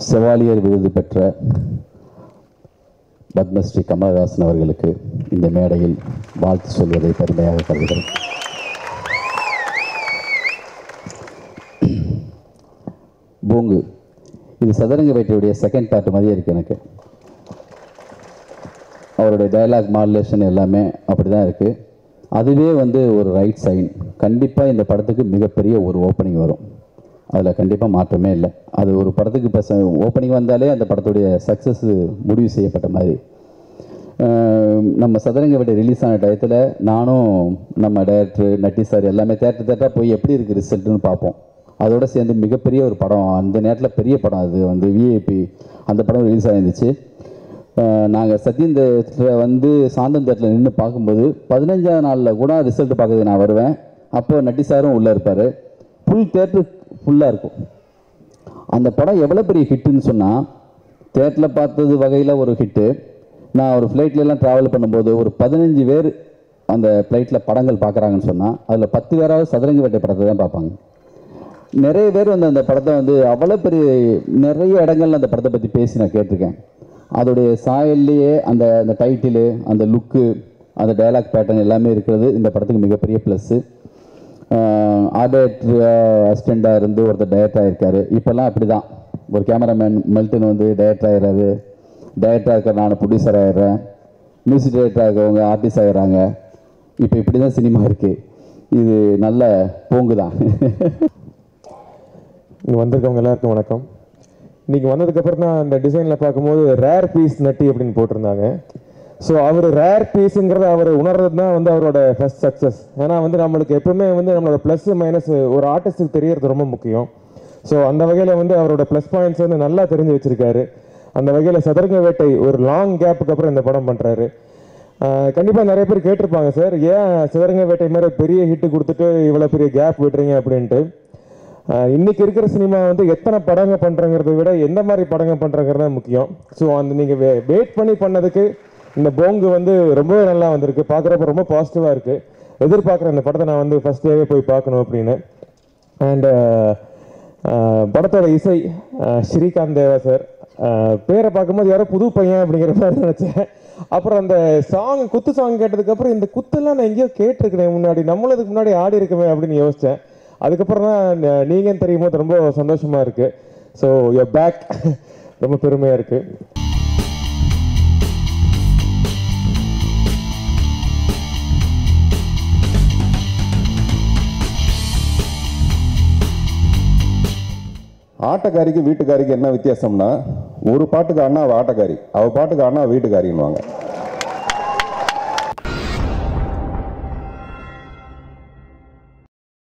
Chevalier விருது பெற்ற பத்மஸ்ரீ கமலஹாசன் அவர்களுக்கு இந்த மேடையில் வாழ்த்து சொல்வதை பெருமையாக கருதுகிறேன் பூங்கு இது சதுரங்க வேட்டையுடைய செகண்ட் பார்ட் மாதிரியே இருக்குது எனக்கு அவருடைய டயலாக் மாடுலேஷன் எல்லாமே அப்படி தான் இருக்குது அதுவே வந்து ஒரு ரைட் சைன் கண்டிப்பாக இந்த படத்துக்கு மிகப்பெரிய ஒரு ஓப்பனிங் வரும் அதில் கண்டிப்பாக மாற்றமே இல்லை அது ஒரு படத்துக்கு இப்போ ஓப்பனிங் வந்தாலே அந்த படத்துடைய சக்ஸஸ் முடிவு செய்யப்பட்ட மாதிரி அஹ் நம்ம சதுரங்க வேட்டை ரிலீஸ் ஆன டயத்தில் நானும் நம்ம டைரக்டர் நட்டி சார் எல்லாமே தேட்டர் தேட்டராக போய் எப்படி இருக்குது ரிசல்ட்டுன்னு பார்ப்போம் அதோட சேர்ந்து மிகப்பெரிய ஒரு படம் அந்த நேரத்தில் பெரிய படம் அது வந்து விஐபி அந்த படம் ரிலீஸ் ஆயிருந்துச்சு நாங்கள் சத்யன் தேட்டரில் வந்து சாந்தம் தேட்டரில் நின்று பார்க்கும்போது பதினஞ்சாவது நாளில் கூட ரிசல்ட் பார்க்கறதுக்கு நான் வருவேன் அப்போ நட்டி சாரும் உள்ளே இருப்பார் ஃபுல் தேட்டர் ஃபுல்லாக இருக்கும் அந்த படம் எவ்வளோ பெரிய ஹிட்டுன்னு சொன்னால் தேட்டரில் பார்த்தது வகையில் ஒரு ஹிட்டு நான் ஒரு ஃப்ளைட்லலாம் ட்ராவல் பண்ணும்போது ஒரு பதினஞ்சு பேர் அந்த ஃப்ளைட்டில் படங்கள் பார்க்குறாங்கன்னு சொன்னால் அதில் பத்து பேராவது சதுரங்க வேட்டை படத்தை தான் பார்ப்பாங்க நிறைய பேர் வந்து அந்த படத்தை வந்து அவ்வளோ பெரிய நிறைய இடங்கள்ல அந்த படத்தை பற்றி பேசி நான் கேட்டிருக்கேன் அதோடைய சாயல்லையே அந்த அந்த டைட்டிலு அந்த லுக்கு அந்த டயலாக் பேட்டர்ன் எல்லாமே இருக்கிறது இந்த படத்துக்கு மிகப்பெரிய ப்ளஸ்ஸு ஆர்டேட்ரு அசிஸ்டண்ட்டாக இருந்து ஒருத்தர் டைரக்டர் ஆகிருக்காரு இப்போல்லாம் அப்படி தான் ஒரு கேமராமேன் மெல்டன் வந்து டைரக்டர் ஆகிறாரு டைரக்டராக இருக்கிற நான் ப்ரொடியூசர் ஆகிடுறேன் மியூசிக் டைரக்டராக இருக்கவங்க ஆர்டிஸ்ட் ஆகிடுறாங்க இப்போ இப்படி தான் சினிமா இருக்குது இது நல்ல போங்கு தான் இங்கே வந்திருக்கவங்க எல்லாருக்கும் வணக்கம் இன்னைக்கு வந்ததுக்கப்புறம் தான் அந்த டிசைனில் பார்க்கும்போது ரேர் பீஸ் நட்டி அப்படின்னு போட்டிருந்தாங்க ஸோ அவர் ரேர் பீஸுங்கிறத அவர் உணர்றது தான் வந்து அவரோட ஃபர்ஸ்ட் சக்ஸஸ் ஏன்னா வந்து நம்மளுக்கு எப்பவுமே வந்து நம்மளோட ப்ளஸ் மைனஸ் ஒரு ஆர்டிஸ்ட்டுக்கு தெரியறது ரொம்ப முக்கியம் ஸோ அந்த வகையில் வந்து அவரோட ப்ளஸ் பாயிண்ட்ஸ் வந்து நல்லா தெரிஞ்சு வச்சிருக்காரு அந்த வகையில் சதுரங்க வேட்டை ஒரு லாங் கேப்புக்கு அப்புறம் இந்த படம் பண்ணுறாரு கண்டிப்பாக நிறைய பேர் கேட்டிருப்பாங்க சார் ஏன் சதுரங்க வேட்டை மாதிரி ஒரு பெரிய ஹிட்டு கொடுத்துட்டு இவ்வளோ பெரிய கேப் விடுறீங்க அப்படின்ட்டு ஆஹ் இன்னைக்கு இருக்கிற சினிமா வந்து எத்தனை படங்க பண்றங்கிறத விட எந்த மாதிரி படங்க பண்றங்கிறது தான் முக்கியம் ஸோ அந்த நீங்க வெயிட் பண்ணி பண்ணதுக்கு இந்த போங்கு வந்து ரொம்பவே நல்லா வந்திருக்கு பார்க்குறப்ப ரொம்ப பாசிட்டிவா இருக்கு எதிர்பார்க்குற இந்த படத்தை நான் வந்து ஃபர்ஸ்ட் டேவே போய் பார்க்கணும் அப்படின்னு அண்ட் படத்தோட இசை ஆஹ் ஸ்ரீகாந்த் தேவா சார் பேரை பார்க்கும்போது யாரோ புது பையன் அப்படிங்கிற மாதிரி நினச்சேன் அப்புறம் அந்த சாங் குத்து சாங் கேட்டதுக்கப்புறம் இந்த குத்தெல்லாம் நான் எங்கேயோ கேட்டிருக்கிறேன் முன்னாடி நம்மளும் இதுக்கு முன்னாடி ஆடி இருக்கமே அப்படின்னு யோசித்தேன் அதுக்கப்புறம் தான் ந- நீங்கன்னு தெரியும் போது ரொம்ப சந்தோஷமா இருக்கு ஸோ யோ பேக் ரொம்ப பெருமையா இருக்கு ஆட்டக்காரிக்கு வீட்டுக்காரிக்கு என்ன வித்தியாசம்னா ஒரு பாட்டுக்கு அண்ணா அவ ஆட்டக்காரி அவ பாட்டுக்கு அண்ணா வீட்டுக்காரின்னுவாங்க